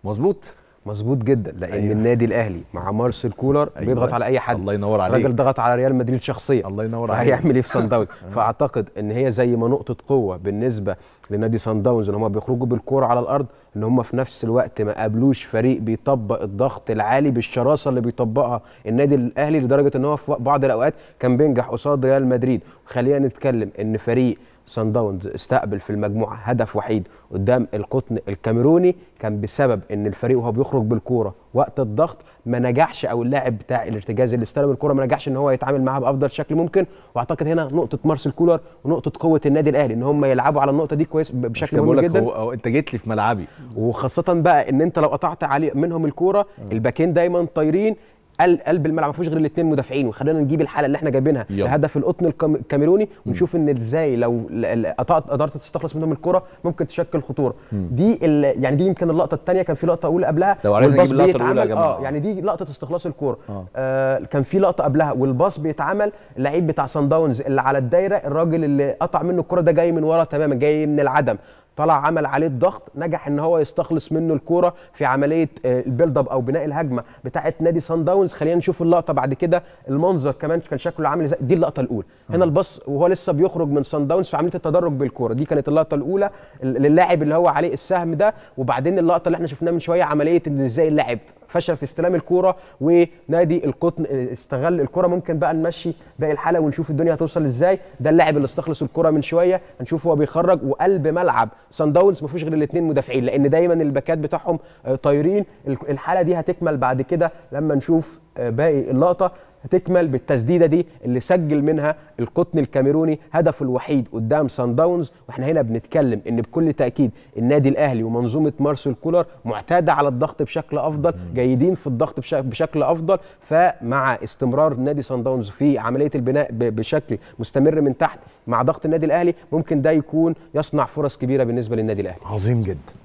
مظبوط مظبوط جدا لان أيوة. أيوه. النادي الاهلي مع مارسيل كولر أيوة. أيوه. بيضغط على اي حد الله ينور عليك الراجل ضغط على ريال مدريد شخصيا الله ينور عليك فهيعمل ايه في سان داونز فاعتقد ان هي زي ما نقطه قوه بالنسبه لنادي سان داونز ان هم بيخرجوا بالكوره على الارض ان هم في نفس الوقت ما قابلوش فريق بيطبق الضغط العالي بالشراسه اللي بيطبقها النادي الاهلي لدرجه ان هو في بعض الاوقات كان بينجح قصاد ريال مدريد وخلينا نتكلم ان فريق سان داونز استقبل في المجموعه هدف وحيد قدام القطن الكاميروني كان بسبب ان الفريق وهو بيخرج بالكوره وقت الضغط ما نجحش او اللاعب بتاع الارتجاز اللي استلم الكوره ما نجحش ان هو يتعامل معاها بافضل شكل ممكن واعتقد هنا نقطه مارسيل كولر ونقطه قوه النادي الاهلي ان هم يلعبوا على النقطه دي كويس ب- بشكل مهم جدا هو هو انت جيت لي في ملعبي وخاصه بقى ان انت لو قطعت عليه منهم الكوره الباكين دايما طايرين قل- قلب الملعب ما فيهوش غير الاثنين مدافعين وخلينا نجيب الحاله اللي احنا جايبينها يلا. لهدف القطن الكام- الكاميروني ونشوف ان ازاي لو ل- ل- قطعت قدرت تستخلص منهم الكره ممكن تشكل خطوره دي ال- يعني دي يمكن اللقطه الثانيه كان في لقطه اولى قبلها لو عرفنا والباص نجيب اللقطة الأولى يا بيتعمل- جماعة. اه يعني دي لقطه استخلاص الكوره آه. آه كان في لقطه قبلها والباص بيتعمل اللعيب بتاع سان داونز اللي على الدايره الراجل اللي قطع منه الكره ده جاي من ورا تماما جاي من العدم طلع عمل عليه الضغط نجح ان هو يستخلص منه الكوره في عمليه آه، البيلد اب او بناء الهجمه بتاعه نادي سان داونز خلينا نشوف اللقطه بعد كده المنظر كمان كان شكله عامل ازاي دي اللقطه الاولى هنا الباص وهو لسه بيخرج من سان داونز في عمليه التدرج بالكوره دي كانت اللقطه الاولى للاعب اللي هو عليه السهم ده وبعدين اللقطه اللي احنا شفناها من شويه عمليه ان ازاي اللاعب فشل في استلام الكوره ونادي القطن استغل الكوره ممكن بقى نمشي باقي الحلقه ونشوف الدنيا هتوصل ازاي ده اللاعب اللي استخلص الكوره من شويه هنشوف هو بيخرج وقلب ملعب سان داونز ما فيهوش غير الاثنين مدافعين لان دايما الباكات بتاعهم آه، طايرين ال- الحاله دي هتكمل بعد كده لما نشوف آه، باقي اللقطه هتكمل بالتسديده دي اللي سجل منها القطن الكاميروني هدفه الوحيد قدام سان داونز واحنا هنا بنتكلم ان بكل تاكيد النادي الاهلي ومنظومه مارسيل كولر معتاده على الضغط بشكل افضل جيدين في الضغط بش- بشكل افضل فمع استمرار نادي سان داونز في عمليه البناء ب- بشكل مستمر من تحت مع ضغط النادي الاهلي ممكن ده يكون يصنع فرص كبيره بالنسبه للنادي الاهلي عظيم جدا